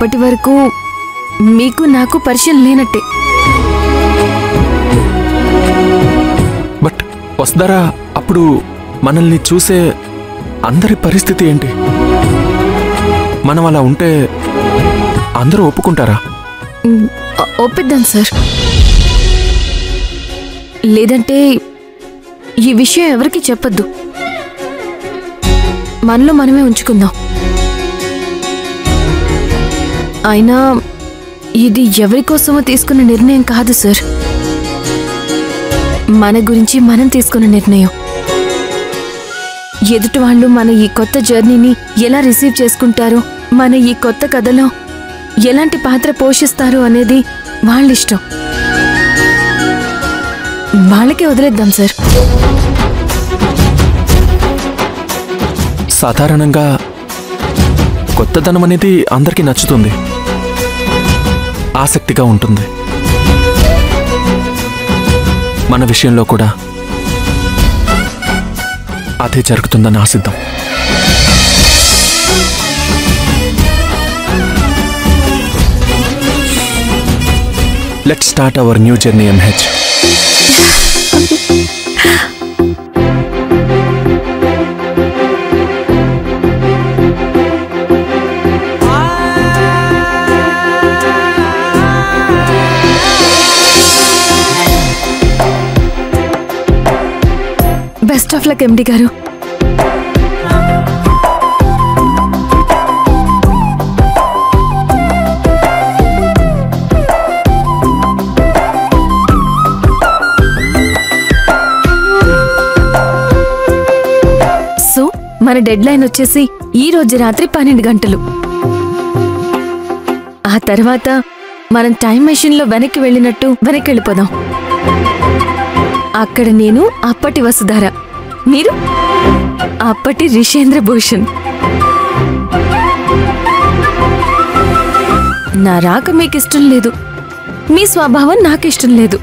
అప్పటి వరకు మీకు నాకు పరిచయం లేనట్టే బట్ వసుధారా అప్పుడు మనల్ని చూసే అందరి పరిస్థితి ఏంటి మనం అలా ఉంటే అందరూ ఒప్పుకుంటారా మ్, ఒ- ఒప్పిద్దాం సార్ లేదంటే ఈ విషయం ఎవరికి చెప్పొద్దు మనలో మనమే ఉంచుకుందాం అయినా ఇది ఎవరి కోసమో తీసుకున్న నిర్ణయం కాదు సార్ మన గురించి మనం తీసుకున్న నిర్ణయం ఎదుటి వాళ్ళు మన ఈ కొత్త జర్నీని ఎలా రిసీవ్ చేసుకుంటారో మన ఈ కొత్త కథలో ఎలాంటి పాత్ర పోషిస్తారు అనేది వాళ్ళ ఇష్టం వాళ్ళకే వదిలేద్దాం సార్ సాధారణంగా కొత్తదనం అనేది అందరికీ నచ్చుతుంది ఆసక్తిగా ఉంటుంది మన విషయంలో కూడా అదే జరుగుతుందని ఆశిద్దాం let start our new journey MH best of luck MD గారు సో మన డెడ్ లైన్ వచ్చేసి ఈ రోజు రాత్రి పన్నెండు గంటలు ఆ తర్వాత మనం టైం మెషిన్ లో వెనక్కి వెళ్ళినట్టు వెనక్కి వెళ్ళిపోదాం అక్కడ నేను అప్పటి వసుధార మీరు అప్పటి రిషేంద్ర భూషణ్ నా రాక మీకు ఇష్టం లేదు మీ స్వభావం నాకు ఇష్టం లేదు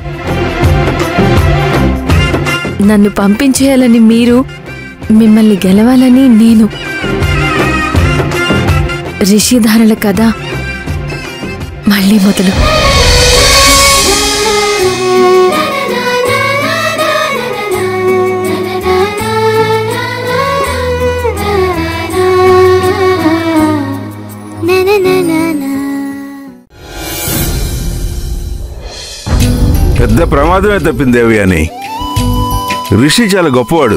నన్ను పంపించేయాలని మీరు మిమ్మల్ని గెలవాలని నేను రిషిధారల కథ మళ్ళీ మొదలు పెద్ద ప్రమాదమే తప్పింది దేవి అని రిషి చాలా గొప్పవాడు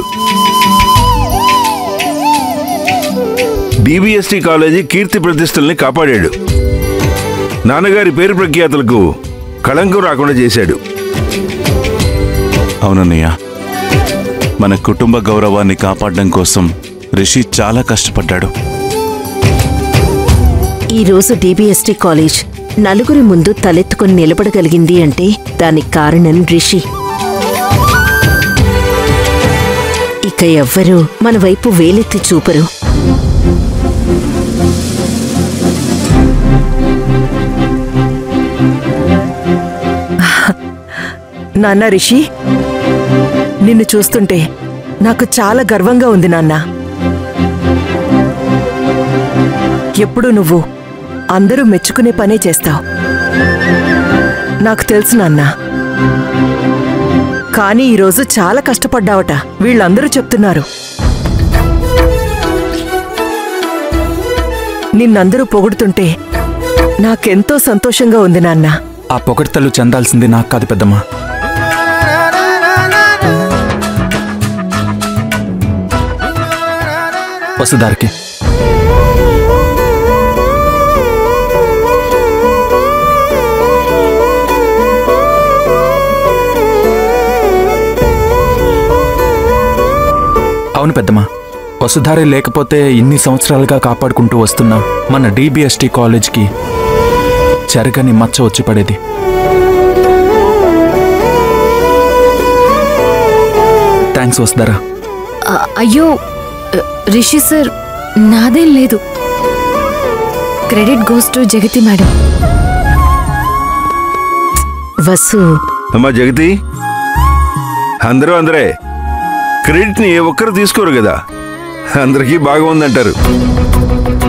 డిబిఎస్టి కాలేజీ కీర్తి ప్రతిష్టల్ని కాపాడాడు నాన్నగారి పేరు ప్రఖ్యాతులకు కళంకం రాకుండా చేశాడు అవునన్నయ్య మన కుటుంబ గౌరవాన్ని కాపాడడం కోసం రిషి చాలా కష్టపడ్డాడు ఈ రోజు డిబిఎస్టి కాలేజ్ నలుగురి ముందు తలెత్తుకుని నిలబడగలిగింది అంటే దానికి కారణం రిషి ఇక ఎవ్వరూ మన వైపు వేలెత్తి చూపరు నాన్న రిషి నిన్ను చూస్తుంటే నాకు చాలా గర్వంగా ఉంది నాన్న ఎప్పుడు నువ్వు అందరూ మెచ్చుకునే పనే చేస్తావు నాకు తెలుసు నాన్న కానీ ఈరోజు చాలా కష్టపడ్డావట వీళ్ళందరూ చెప్తున్నారు నిన్నందరూ పొగుడుతుంటే నాకెంతో సంతోషంగా ఉంది నాన్నా ఆ పొగడ్తలు చెందాల్సింది నాకు కాదు పెద్దమ్మా వసుధారకి అవును పెద్దమ్మా వసుధారే లేకపోతే ఇన్ని సంవత్సరాలుగా కాపాడుకుంటూ వస్తున్న మన డిబిఎస్టి కాలేజ్కి చెరగని మచ్చ వచ్చి పడేది థ్యాంక్స్ వసుధారా అ- అయ్యో అ, రిషి సార్ నాదేం లేదు credit goes to Jagathi madam Vasu అమ్మా జగతి అందరూ అందరే క్రెడిట్ని ఏ ఒక్కరు తీసుకోరు కదా అందరికీ బాగా ఉందంటారు